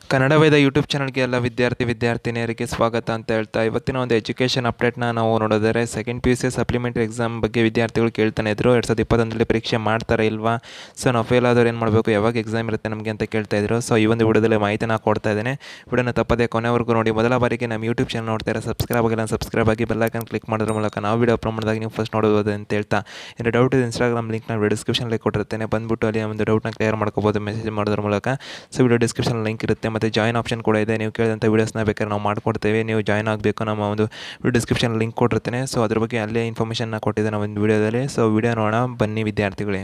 ಕನ್ನಡ ವೇದ YouTube ಚಾನಲ್ಗೆ ಎಲ್ಲ ವಿದ್ಯಾರ್ಥಿ ವಿದ್ಯಾರ್ಥಿನಿಯರಿಗೆ ಸ್ವಾಗತ ಅಂತ ಹೇಳ್ತಾ ಇವತ್ತಿನ ಒಂದು ಎಜುಕೇಷನ್ ಅಪ್ಡೇಟ್ನ ನಾವು ನೋಡಿದರೆ second P U C supplementary exam ಬಗ್ಗೆ ವಿದ್ಯಾರ್ಥಿಗಳು ಕೇಳ್ತಾನೆ ಇದ್ರು ಎರಡು ಸಾವಿರದ ಇಪ್ಪತ್ತೊಂದರಲ್ಲಿ ಪರೀಕ್ಷೆ ಮಾಡ್ತಾರೆ ಇಲ್ವಾ ಸೊ ನಾವು ಫೇಲ್ ಆದವ್ರು ಏನು ಮಾಡಬೇಕು ಯಾವಾಗ ಎಕ್ಸಾಮ್ ಇರುತ್ತೆ ನಮಗೆ ಅಂತ ಕೇಳ್ತಾ ಇದ್ರು ಸೊ ಈ ಒಂದು ವಿಡಿಯೋದಲ್ಲಿ ಮಾಹಿತಿನ ಕೊಡ್ತಾ ಇದ್ದೇನೆ ವಿಡಿಯೋನ ತಪ್ಪದೆ ಕೊನೆವರೆಗೂ ನೋಡಿ ಮೊದಲ ಬಾರಿಗೆ ನಮ್ಮ ಯೂಟ್ಯೂಬ್ ಚಾನಲ್ ನೋಡ್ತಾರೆ ಸಬ್ಸ್ಕ್ರೈಬ್ ಆಗಿಲ್ಲ ಸಬ್ಸ್ಕ್ರೈಬ್ ಆಗಿ ಬೆಲ್ಲೈಕನ್ ಕ್ಲಿಕ್ ಮಾಡೋದ್ರ ಮೂಲಕ ನಾವು ವಿಡಿಯೋ ಅಪ್ಲೋಡ್ ಮಾಡಿದಾಗ ನೀವು ಫಸ್ಟ್ ನೋಡಬಹುದು ಅಂತ ಹೇಳ್ತಾ ಏನು ಡೌಟ್ ಇದೆ ಇನ್ಸ್ಟಾಗ್ರಾಮ್ ಲಿಂಕ್ ನಾನು ಡಿಸ್ಕ್ರಿಪ್ಷನಲ್ಲಿ ಕೊಟ್ಟಿರ್ತೇನೆ ಬಂದ್ಬಿಟ್ಟು ಅಲ್ಲಿ ಒಂದು ಡೌಟ್ನ ಕ್ಲಿಯರ್ ಮಾಡ್ಕೋಬೋದು ಮೆಸೇಜ್ ಮಾಡೋದ್ರ ಮೂಲಕ ಸೊ ವಿಡಿಯೋ ಡಿಸ್ಕ್ರಿಪ್ಷನ್ ಲಿಂಕ್ ಇರುತ್ತೆ ಮತ್ತು ಜಾಯ್ನ್ ಆಪ್ಷನ್ ಕೂಡ ಇದೆ ನೀವು ಕೇಳಿದಂಥ ವೀಡಿಯೋಸ್ನ ಬೇಕಾದ್ರೆ ನಾವು ಮಾಡ್ಕೊಡ್ತೇವೆ ನೀವು ಜಾಯ್ನ್ ಆಗಬೇಕು ನಮ್ಮ ಒಂದು ವಿಡಿಯೋ ಡಿಸ್ಕ್ರಿಪ್ಷನ್ ಲಿಂಕ್ ಕೊಟ್ಟಿರ್ತೇನೆ ಸೊ ಅದ್ರ ಬಗ್ಗೆ ಅಲ್ಲೇ ಇನ್ಫಾರ್ಮೇಷನ್ನ ಕೊಟ್ಟಿದ್ದೇನೆ ಒಂದು ವಿಡಿಯೋದಲ್ಲಿ ಸೊ ವಿಡಿಯೋ ನೋಡೋಣ ಬನ್ನಿ ವಿದ್ಯಾರ್ಥಿಗಳೇ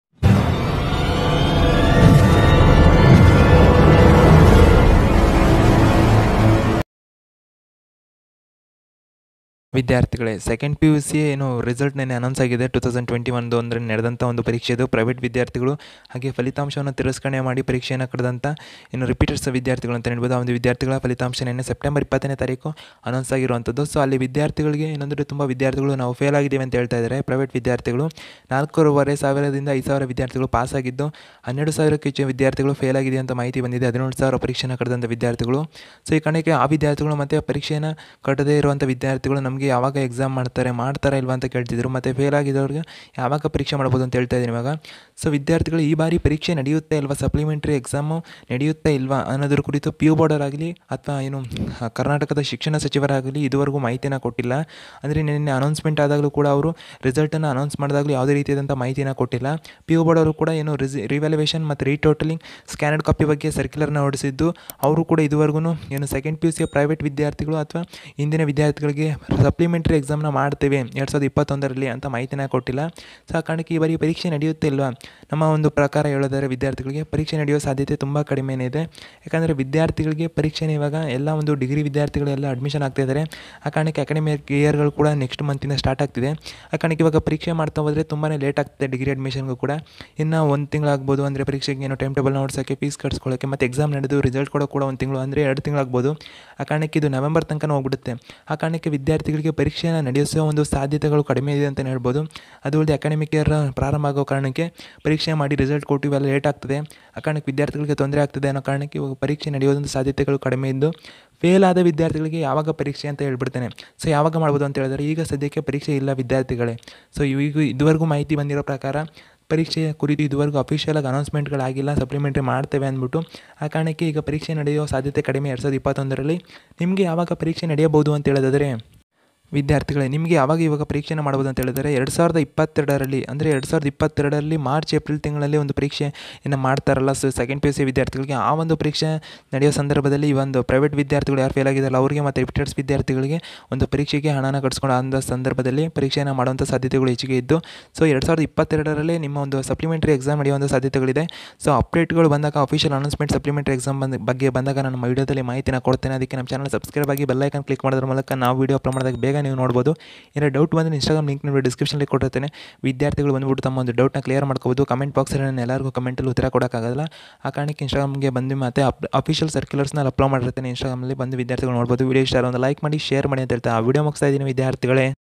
ವಿದ್ಯಾರ್ಥಿಗಳೇ ಸೆಕೆಂಡ್ ಪಿ ಯು ಸಿ ಏನು ರಿಸಲ್ಟ್ ನೆನೆ ಅನೌನ್ಸ್ ಆಗಿದೆ ಟು ತೌಸಂಡ್ ಟ್ವೆಂಟಿ ಒಂದು ಅಂದರೆ ನಡೆದಂಥ ಒಂದು ಪರೀಕ್ಷೆ ಇದು ಪ್ರೈವೇಟ್ ವಿದ್ಯಾರ್ಥಿಗಳು ಹಾಗೆ ಫಲಿತಾಂಶವನ್ನು ತಿರಸ್ಕರಣೆ ಮಾಡಿ ಪರೀಕ್ಷೆಯನ್ನು ಕರೆದಂಥ ಏನು ರಿಪೀಟರ್ಸ್ ವಿದ್ಯಾರ್ಥಿಗಳು ಅಂತ ಹೇಳ್ಬೋದು ಆ ಒಂದು ವಿದ್ಯಾರ್ಥಿಗಳ ಫಲಿತಾಂಶ ನೆನ್ನೆ ಸೆಪ್ಟೆಂಬರ್ ಇಪ್ಪತ್ತನೇ ತಾರೀಕು ಅನೌನ್ಸ್ ಆಗಿರುವಂಥದ್ದು ಸೊ ಅಲ್ಲಿ ವಿದ್ಯಾರ್ಥಿಗಳಿಗೆ ಏನಂದರೆ ತುಂಬ ವಿದ್ಯಾರ್ಥಿಗಳು ನಾವು ಫೇಲ್ ಆಗಿದ್ದೀವಿ ಅಂತ ಹೇಳ್ತಾ ಇದ್ದಾರೆ ಪ್ರೈವೇಟ್ ವಿದ್ಯಾರ್ಥಿಗಳು ನಾಲ್ಕೂವರೆ ಸಾವಿರದಿಂದ ಐದು ಸಾವಿರ ವಿದ್ಯಾರ್ಥಿಗಳು ಪಾಸ್ ಆಗಿದ್ದು ಹನ್ನೆರಡು ಸಾವಿರಕ್ಕೆ ಹೆಚ್ಚು ವಿದ್ಯಾರ್ಥಿಗಳು ಫೇಲ್ ಆಗಿದೆ ಅಂತ ಮಾಹಿತಿ ಬಂದಿದೆ ಹದಿನೇಳು ಸಾವಿರ ಪರೀಕ್ಷೆಯನ್ನು ಕರೆದಂಥ ವಿದ್ಯಾರ್ಥಿಗಳು ಸೊ ಈ ಕಾರಣಕ್ಕೆ ಆ ವಿದ್ಯಾರ್ಥಿಗಳು ಮತ್ತು ಪರೀಕ್ಷೆಯನ್ನು ಕಟ್ಟದೇ ಇರುವಂಥ ವಿದ್ಯಾರ್ಥಿಗಳು ನಮಗೆ ಯಾವಾಗ ಎಕ್ಸಾಮ್ ಮಾಡ್ತಾರೆ ಮಾಡ್ತಾರಾ ಇಲ್ವಾ ಅಂತ ಕೇಳ್ತಿದ್ರು ಮತ್ತು ಫೇಲ್ ಆಗಿದ್ದವ್ರಿಗೆ ಯಾವಾಗ ಪರೀಕ್ಷೆ ಮಾಡ್ಬೋದು ಅಂತ ಹೇಳ್ತಾ ಇದ್ದೀನಿ ಇವಾಗ ಸೊ ವಿದ್ಯಾರ್ಥಿಗಳು ಈ ಬಾರಿ ಪರೀಕ್ಷೆ ನಡೆಯುತ್ತೆ ಇಲ್ವಾ ಸಪ್ಲಿಮೆಂಟ್ರಿ ಎಕ್ಸಾಮು ನಡೆಯುತ್ತೆ ಇಲ್ವಾ ಅನ್ನೋದ್ರ ಕುರಿತು ಪಿ ಯು ಬೋರ್ಡರ್ ಆಗಲಿ ಅಥವಾ ಏನು ಆ, ಕರ್ನಾಟಕದ ಶಿಕ್ಷಣ ಸಚಿವರಾಗಲಿ ಇದುವರೆಗೂ ಮಾಹಿತಿನ ಕೊಟ್ಟಿಲ್ಲ ಅಂದರೆ ನಿನ್ನೆ ಅನೌನ್ಸ್ಮೆಂಟ್ ಆದಾಗಲೂ ಕೂಡ ಅವರು ರಿಸಲ್ಟನ್ನು ಅನೌನ್ಸ್ ಮಾಡಿದಾಗಲೂ ಯಾವುದೇ ರೀತಿಯಾದಂಥ ಮಾಹಿತಿನ ಕೊಟ್ಟಿಲ್ಲ ಪಿ ಯು ಬೋರ್ಡ್ ಅವರು ಕೂಡ ಏನು ರಿಸಿ ರಿವ್ಯಾಲ್ಯೂಯೇಷನ್ ಮತ್ತು ರೀಟೋಟಲಿಂಗ್ ಸ್ಕ್ಯಾನರ್ಡ್ ಕಾಪಿ ಬಗ್ಗೆ ಸರ್ಕ್ಯುಲರ್ನ ಹೊರಡಿಸಿದ್ದು ಅವರು ಕೂಡ ಇದುವರೆಗೂ ಏನು ಸೆಕೆಂಡ್ ಪಿ ಯು ಸಿಯ ಪ್ರೈವೇಟ್ ವಿದ್ಯಾರ್ಥಿಗಳು ಅಥವಾ ಇಂದಿನ ವಿದ್ಯಾರ್ಥಿಗಳಿಗೆ ಸಪ್ಲಿಮೆಂಟ್ರಿ ಎಕ್ಸಾಮ್ನ ಮಾಡ್ತೇವೆ ಎರಡು ಸಾವಿರದ ಇಪ್ಪತ್ತೊಂದರಲ್ಲಿ ಅಂತ ಮಾಹಿತಿನ ಕೊಟ್ಟಿಲ್ಲ ಸೊ ಆ ಕಾರಣಕ್ಕೆ ಈ ಬಾರಿ ಪರೀಕ್ಷೆ ನಡೆಯುತ್ತೆ ಇಲ್ವಾ ನಮ್ಮ ಒಂದು ಪ್ರಕಾರ ಹೇಳೋದಾದ್ರೆ ವಿದ್ಯಾರ್ಥಿಗಳಿಗೆ ಪರೀಕ್ಷೆ ನಡೆಯುವ ಸಾಧ್ಯತೆ ತುಂಬ ಕಡಿಮೆನೇ ಇದೆ ಯಾಕಂದರೆ ವಿದ್ಯಾರ್ಥಿಗಳಿಗೆ ಪರೀಕ್ಷೆನ ಇವಾಗ ಎಲ್ಲ ಒಂದು ಡಿಗ್ರಿ ವಿದ್ಯಾರ್ಥಿಗಳೆಲ್ಲ ಅಡ್ಮಿಷನ್ ಆಗ್ತಾ ಇದ್ದಾರೆ ಆ ಕಾರಣಕ್ಕೆ ಅಕಾಡೆಮಿಕ್ ಇಯರ್ಗಳು ಕೂಡ ನೆಕ್ಸ್ಟ್ ಮಂತಿಂದ ಸ್ಟಾರ್ಟ್ ಆಗ್ತಿದೆ ಆ ಕಾರಣಕ್ಕೆ ಇವಾಗ ಪರೀಕ್ಷೆ ಮಾಡ್ತಾ ಹೋದರೆ ತುಂಬಾ ಲೇಟ್ ಆಗ್ತದೆ ಡಿಗ್ರಿ ಅಡ್ಮಿಷನ್ಗೂ ಕೂಡ ಇನ್ನು ಒಂದು ತಿಂಗಳಾಗ್ಬೋದು ಅಂದರೆ ಪರೀಕ್ಷೆಗೆ ಏನೋ ಟೈಮ್ ಟೇಬಲ್ ನೋಡ್ಸೋಕ್ಕೆ ಫೀಸ್ ಕಟ್ಸ್ಕೊಳ್ಳೋಕ್ಕೆ ಮತ್ತು ಎಕ್ಸಾಮ್ ನಡೆದು ರಿಸಲ್ಟ್ ಕೊಡೋ ಕೂಡ ಒಂದು ತಿಂಗಳು ಅಂದರೆ ಎರಡು ತಿಂಗಳಾಗ್ಬೋದು ಆ ಕಾರಣಕ್ಕೆ ಇದು ನವೆಂಬರ್ ತನಕ ಹೋಗ್ಬಿಡುತ್ತೆ ಆ ಕಾರಣಕ್ಕೆ ವಿದ್ಯಾರ್ಥಿಗಳಿಗೆ ಪರೀಕ್ಷೆಯನ್ನು ನಡೆಸೋ ಒಂದು ಸಾಧ್ಯತೆಗಳು ಕಡಿಮೆ ಇದೆ ಅಂತಲೇ ಹೇಳ್ಬೋದು ಅದು ಅಲ್ಲದೆ ಅಕಾಡೆಮಿಕ್ ಇಯರ್ ಪ್ರಾರಂಭ ಆಗೋ ಕಾರಣಕ್ಕೆ ಪರೀಕ್ಷೆ ಮಾಡಿ ರಿಸಲ್ಟ್ ಕೊಟ್ಟು ಇವೆಲ್ಲ ಲೇಟ್ ಆಗ್ತದೆ ಆ ಕಾರಣಕ್ಕೆ ವಿದ್ಯಾರ್ಥಿಗಳಿಗೆ ತೊಂದರೆ ಆಗ್ತದೆ ಅನ್ನೋ ಕಾರಣಕ್ಕೆ ಇವಾಗ ಪರೀಕ್ಷೆ ನಡೆಯೋದೊಂದು ಸಾಧ್ಯತೆಗಳು ಕಡಿಮೆ ಇದ್ದು ಫೇಲ್ ಆದ ವಿದ್ಯಾರ್ಥಿಗಳಿಗೆ ಯಾವಾಗ ಪರೀಕ್ಷೆ ಅಂತ ಹೇಳ್ಬಿಡ್ತೇನೆ ಸೊ ಯಾವಾಗ ಮಾಡ್ಬೋದು ಅಂತ ಹೇಳಿದ್ರೆ ಈಗ ಸದ್ಯಕ್ಕೆ ಪರೀಕ್ಷೆ ಇಲ್ಲ ವಿದ್ಯಾರ್ಥಿಗಳೇ ಸೊ ಈಗ ಇದುವರೆಗೂ ಮಾಹಿತಿ ಬಂದಿರೋ ಪ್ರಕಾರ ಪರೀಕ್ಷೆಯ ಕುರಿತು ಇದುವರೆಗೂ ಅಫಿಷಿಯಲಾಗಿ ಅನೌನ್ಸ್ಮೆಂಟ್ಗಳಾಗಿಲ್ಲ ಸಪ್ಲಿಮೆಂಟ್ರಿ ಮಾಡ್ತೇವೆ ಅಂದ್ಬಿಟ್ಟು ಆ ಕಾರಣಕ್ಕೆ ಈಗ ಪರೀಕ್ಷೆ ನಡೆಯೋ ಸಾಧ್ಯತೆ ಕಡಿಮೆ ಎರಡು ಸಾವಿರದ ಇಪ್ಪತ್ತೊಂದರಲ್ಲಿ ನಿಮಗೆ ಯಾವಾಗ ಪರೀಕ್ಷೆ ನಡೆಯಬಹುದು ಅಂತ ಹೇಳೋದಾದರೆ ವಿದ್ಯಾರ್ಥಿಗಳೇ ನಿಮಗೆ ಯಾವಾಗ ಇವಾಗ ಪರೀಕ್ಷೆನ ಮಾಡ್ಬೋದು ಅಂತ ಹೇಳಿದರೆ ಎರಡು ಸಾವಿರದ ಇಪ್ಪತ್ತೆರಡರಲ್ಲಿ ಅಂದರೆ ಎರಡು ಸಾವಿರದ ಇಪ್ಪತ್ತೆರಡರಲ್ಲಿ ಮಾರ್ಚ್ ಏಪ್ರಿಲ್ ತಿಂಗಳಲ್ಲಿ ಒಂದು ಪರೀಕ್ಷೆ ಏನು ಮಾಡ್ತಾರಲ್ಲ so second P U C ವಿದ್ಯಾರ್ಥಿಗಳಿಗೆ ಆ ಒಂದು ಪರೀಕ್ಷೆ ನಡೆಯೋ ಸಂದರ್ಭದಲ್ಲಿ ಈ ಒಂದು ಪ್ರೈವೇಟ್ ವಿದ್ಯಾರ್ಥಿಗಳು ಯಾರು ಫೇಲ್ ಆಗಿದ್ದಾರಲ್ಲ ಅವರಿಗೆ ಮತ್ತು ರಿಪಿಟರ್ಸ್ ವಿದ್ಯಾರ್ಥಿಗಳಿಗೆ ಒಂದು ಪರೀಕ್ಷೆಗೆ ಹಣನ ಕಟ್ಸ್ಕೊಂಡು ಅಂದ ಸಂದರ್ಭದಲ್ಲಿ ಪರೀಕ್ಷೆಯನ್ನು ಮಾಡುವಂಥ ಸಾಧ್ಯತೆಗಳು ಹೆಚ್ಚಿಗೆ ಇದ್ದು ಸೊ ಎರಡು ಸಾವಿರದ ಇಪ್ಪತ್ತೆರಡರಲ್ಲೇ ನಿಮ್ಮ ಒಂದು ಸಪ್ಲಿಮೆಂಟರಿ ಎಕ್ಸಾಮ್ ನಡೆಯುವಂಥ ಸಾಧ್ಯತೆಗಳಿದೆ ಸೊ ಅಪ್ಡೇಟ್ಗಳು ಬಂದಾಗ ಅಫಿಷಿಯಲ್ ಅನೌನ್ಸ್ಮೆಂಟ್ ಸಪ್ಲಿಮೆಂಟರಿ ಎಕ್ಸಾಮ್ ಬಂದ ಬಗ್ಗೆ ಬಂದಾಗ ನಾನು ನಮ್ಮ ವಿಡಿಯೋದಲ್ಲಿ ಮಾಹಿತಿನ ಕೊಡ್ತೇನೆ ಅದಕ್ಕೆ ನಮ್ಮ ಚಾನಲ್ ಸಬ್ಸ್ಕ್ರೈಬ್ ಆಗಿ ಬೆಲ್ಲೈಕನ್ ಕ್ಲಿಕ್ ಮಾಡೋದ್ರ ಮೂಲಕ ನಾವು ವಿಡಿಯೋ ಅಪ್ಲೋಡ್ ಮಾಡಿದಾಗ ಬೇಗ ನೀವು ನೋಡ್ಬೋದು ಏನೋ ಡೌಟ್ ಬಂದರೆ ಇನ್ಸ್ಟಾಗ್ರಾಮ್ ಲಿಂಕ್ ನೋಡಿ ಡಿಸ್ಕ್ರಿಪ್ಷನ್ಲಿ ಕೊಟ್ಟಿರ್ತೇನೆ ವಿದ್ಯಾರ್ಥಿಗಳು ಬಂದುಬಿಟ್ಟು ತಮ್ಮ ಒಂದು ಡೌಟ್ನ ಕ್ಲಿಯರ್ ಮಾಡ್ಕೋಬೋದು ಕಮೆಂಟ್ ಬಾಕ್ಸಲ್ಲಿ ನಾನು ಎಲ್ಲರಿಗೂ ಕಮೆಂಟಲ್ಲಿ ಉತ್ತರ ಕೊಡೋಕ್ಕಾಗಲ್ಲ ಆ ಕಾರಣಕ್ಕೆ ಇನ್ಸ್ಟಾಗ್ರಾಮ್ಗೆ ಬಂದು ಮತ್ತೆ ಅಪ್ ಅಫಿಷಿಯಲ್ ಸರ್ಕ್ಯುಲರ್ಸ್ನ ಅಪ್ಲೋಡ್ ಮಾಡಿರ್ತೇನೆ ಇನ್ಸ್ಟಾಗ್ರಾಮಲ್ಲಿ ಬಂದು ವಿದ್ಯಾರ್ಥಿಗಳು ನೋಡ್ಬೋದು ವಿಡಿಯೋ ಇಷ್ಟ ಆದ್ರೆ ಒಂದು ಲೈಕ್ ಮಾಡಿ ಶೇರ್ ಮಾಡಿ ಅಂತ ಹೇಳ್ತಾ ಆ ವಿಡಿಯೋ ಮುಗಿಸ್ತಾ ಇದ್ದೀನಿ ವಿದ್ಯಾರ್ಥಿಗಳೇ